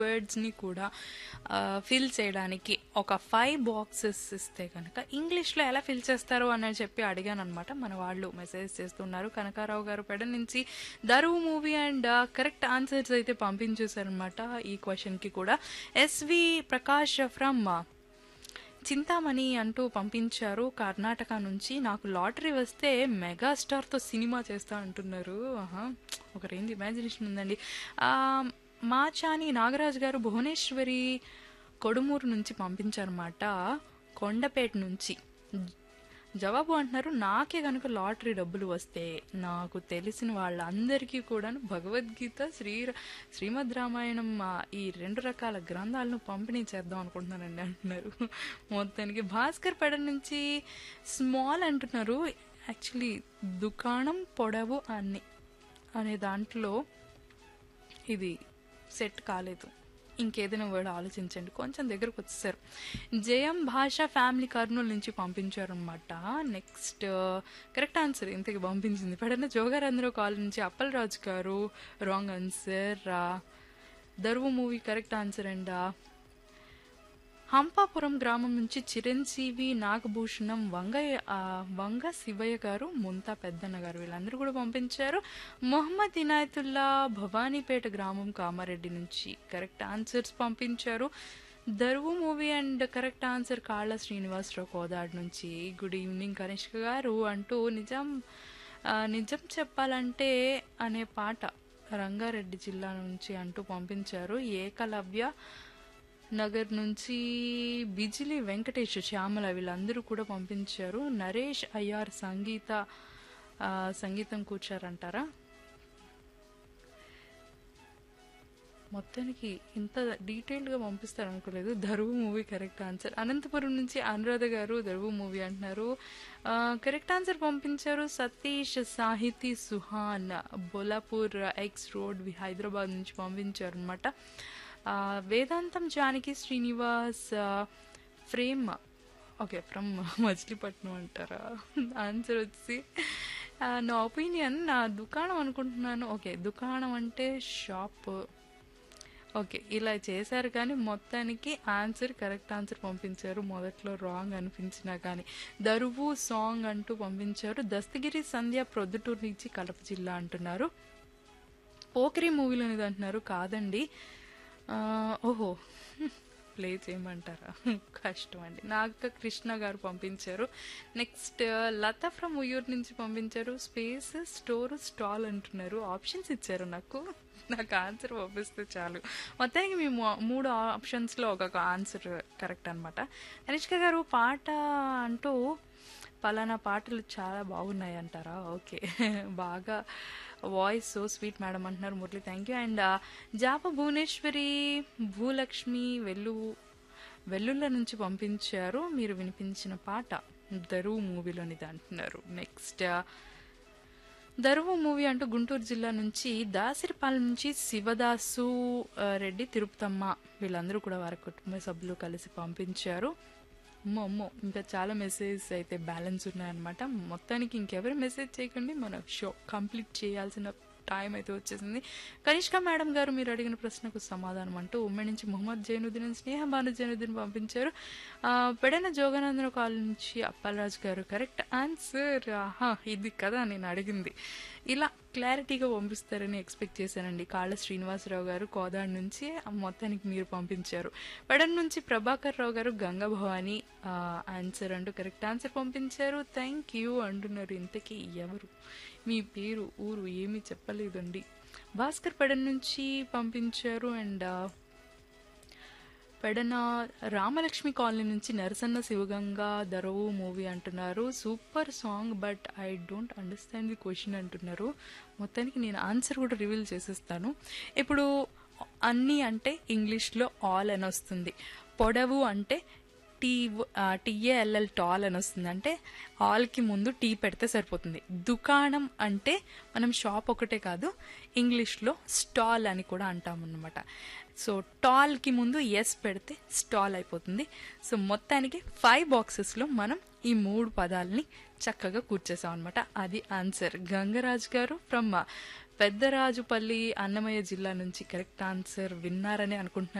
వర్డ్స్ని కూడా ఫిల్ చేయడానికి ఒక ఫైవ్ బాక్సెస్ ఇస్తే కనుక ఇంగ్లీష్లో ఎలా ఫిల్ చేస్తారు అని చెప్పి అడిగాను అనమాట మన వాళ్ళు మెసేజ్ చేస్తున్నారు కనకారావు గారు పెడ నుంచి దరువు మూవీ అండ్ కరెక్ట్ ఆన్సర్స్ అయితే పంపించేశారనమాట ఈ క్వశ్చన్కి కూడా ఎస్వి ప్రకాష్ ఫ్రమ్ చింతామణి అంటూ పంపించారు కర్ణాటక నుంచి నాకు లాటరీ వస్తే మెగాస్టార్తో సినిమా చేస్తా అంటున్నారు ఆహా ఒక రేంజ్ ఇమాజినేషన్ ఉందండి ఆ, మాచాని నాగరాజు గారు భువనేశ్వరి కొడుమూరు నుంచి పంపించారన్నమాట కొండపేట నుంచి జవాబు అంటున్నారు నాకే కనుక లాటరీ డబ్బులు వస్తే నాకు తెలిసిన వాళ్ళందరికీ కూడా భగవద్గీత శ్రీ శ్రీమద్ రామాయణం ఆ, ఈ రెండు రకాల గ్రంథాలను పంపిణీ చేద్దాం అనుకుంటున్నానండి అంటున్నారు మొత్తానికి భాస్కర్ పెడ నుంచి స్మాల్ అంటున్నారు యాక్చువల్లీ దుకాణం పొడవు అన్ని అనే దాంట్లో ఇది సెట్ కాలేదు ఇంకేదైనా వర్డ్ ఆలోచించండి కొంచెం దగ్గరకు వచ్చేసారు జయం భాష ఫ్యామిలీ కర్నూలు నుంచి పంపించారు అనమాట నెక్స్ట్ కరెక్ట్ ఆన్సర్ ఇంతకి పంపించింది పడన జోగారంధ్ర కాలేజ్ నుంచి Appalaraju garu wrong answer Daruvu movie correct answer and Hampapuram గ్రామం నుంచి చిరంజీవి నాగభూషణం వంగ ఆ, వంగ శివయ్య గారు ముంతా పెద్దన్న గారు వీళ్ళందరూ కూడా పంపించారు మొహమ్మద్ ఇనాయతుల్లా భవానీపేట గ్రామం కామారెడ్డి నుంచి కరెక్ట్ ఆన్సర్స్ పంపించారు దరువు మూవీ అండ్ కరెక్ట్ ఆన్సర్ కాళ్ళ శ్రీనివాసరావు కోదాడ్ నుంచి గుడ్ ఈవినింగ్ కనిష్క గారు అంటూ నిజం ఆ, నిజం చెప్పాలంటే అనే పాట రంగారెడ్డి జిల్లా నుంచి అంటూ పంపించారు ఏకలవ్య నగర్ నుంచి బిజిలి వెంకటేష్ శ్యామల వీళ్ళందరూ కూడా పంపించారు నరేష్ అయ్యార్ సంగీత ఆ, సంగీతం కూర్చారంటారా మొత్తానికి ఇంత డీటెయిల్డ్గా పంపిస్తారు అనుకోలేదు Daruvu movie correct answer Anantapuram నుంచి అనురాధ గారు ధరువు మూవీ అంటున్నారు ఆ, కరెక్ట్ ఆన్సర్ పంపించారు సతీష్ సాహితీ సుహాన్ బోలాపూర్ ఎక్స్ రోడ్ వి- హైదరాబాద్ నుంచి పంపించారు అనమాట వేదాంతం జానకి శ్రీనివాస్ ఆ, ఫ్రేమ్ ఓకే ఫ్రమ్ మచిలీపట్నం అంటారా ఆన్సర్ వచ్చి ఆ, నా ఒపీనియన్ నా దుకాణం అనుకుంటున్నాను ఓకే దుకాణం అంటే షాప్ ఓకే ఇలా చేశారు కానీ మొత్తానికి ఆన్సర్ కరెక్ట్ ఆన్సర్ పంపించారు మొదట్లో రాంగ్ అనిపించినా కానీ దరువు సాంగ్ అంటూ పంపించారు దస్తగిరి సంధ్య ప్రొద్దుటూరు నుంచి కడప జిల్లా అంటున్నారు పోకరి మూవీలో అనేది అంటున్నారు కాదండి ఆ, ఓహో ప్లే చేయమంటారా కష్టం అండి నాగ కృష్ణ గారు పంపించారు నెక్స్ట్ లత ఫ్రమ్ ఉయ్యూరు నుంచి పంపించారు స్పేస్ స్టోర్ స్టాల్ అంటున్నారు ఆప్షన్స్ ఇచ్చారు నాకు నాకు ఆన్సర్ పంపిస్తే చాలు మొత్తానికి మీ మూ- మూడు ఆప్షన్స్లో ఒక్కొక్క ఆన్సర్ కరెక్ట్ అనమాట కనిష్క గారు పాట అంటూ పలానా పాటలు చాలా బాగున్నాయి అంటారా ఓకే బాగా వాయిస్ సో స్వీట్ మేడం అంటున్నారు మురళి థ్యాంక్ యూ అండ్ జాప భువనేశ్వరి భూలక్ష్మి వెల్లు వెల్లుల్ల నుంచి పంపించారు మీరు వినిపించిన పాట దరువు మూవీలోనిది అంటున్నారు నెక్స్ట్ దరువు మూవీ అంటూ గుంటూరు జిల్లా నుంచి దాసిరిపాలెం నుంచి శివదాసు ఆ, రెడ్డి తిరుపతమ్మ వీళ్ళందరూ కూడా వారి కుటుంబ సభ్యులు కలిసి పంపించారు అమ్మో అమ్మో ఇంకా చాలా మెసేజ్ అయితే బ్యాలెన్స్ ఉన్నాయన్నమాట మొత్తానికి ఇంకెవరు మెసేజ్ చేయకండి మన షో కంప్లీట్ చేయాల్సిన టైం అయితే వచ్చేసింది కనిష్క మేడం గారు మీరు అడిగిన ప్రశ్నకు సమాధానం అంటూ ఉమ్మడి నుంచి మొహమ్మద్ జైనుద్దీన్ స్నేహ భాను జైనుద్దీన్ పంపించారు ఆ, పెడన జోగానందన కాలేజ్ నుంచి అప్పలరాజు గారు కరెక్ట్ ఆన్సర్ ఆహా ఇది కదా నేను అడిగింది ఇలా క్లారిటీగా పంపిస్తారని ఎక్స్పెక్ట్ చేశానండి కాళ్ళ శ్రీనివాసరావు గారు కోదాడ్ నుంచి ఆ మొత్తానికి మీరు పంపించారు పెడన్ నుంచి ప్రభాకర్ రావు గారు గంగా భవాని ఆ, ఆన్సర్ అంటూ కరెక్ట్ ఆన్సర్ పంపించారు థ్యాంక్ యూ అంటున్నారు ఇంతకీ ఎవరు మీ పేరు ఊరు ఏమీ చెప్పలేదండి భాస్కర్ పెడన్ నుంచి పంపించారు అండ్ ఆ, పెడన రామలక్ష్మి కాలనీ నుంచి నరసన్న శివగంగా దరవు మూవీ అంటున్నారు super song but I don't understand the question అంటున్నారు మొత్తానికి నేను ఆన్సర్ కూడా రివీల్ చేసేస్తాను ఇప్పుడు అన్నీ అంటే ఇంగ్లీష్లో ఆల్ అని వస్తుంది పొడవు అంటే టీ టీఏఎల్ఎల్ టాల్ అని వస్తుంది అంటే ఆల్కి ముందు టీ పెడితే సరిపోతుంది దుకాణం అంటే మనం షాప్ ఒకటే కాదు ఇంగ్లీష్లో స్టాల్ అని కూడా అంటాం అనమాట సో టాల్కి ముందు ఎస్ పెడితే స్టాల్ అయిపోతుంది సో మొత్తానికి ఫైవ్ బాక్సెస్లో మనం ఈ మూడు పదాలని చక్కగా కూర్చేసాం అనమాట అది ఆన్సర్ గంగరాజ్ గారు ఫ్రమ్ పెద్దరాజుపల్లి అన్నమయ్య జిల్లా నుంచి కరెక్ట్ ఆన్సర్ విన్నారని అనుకుంటున్నాను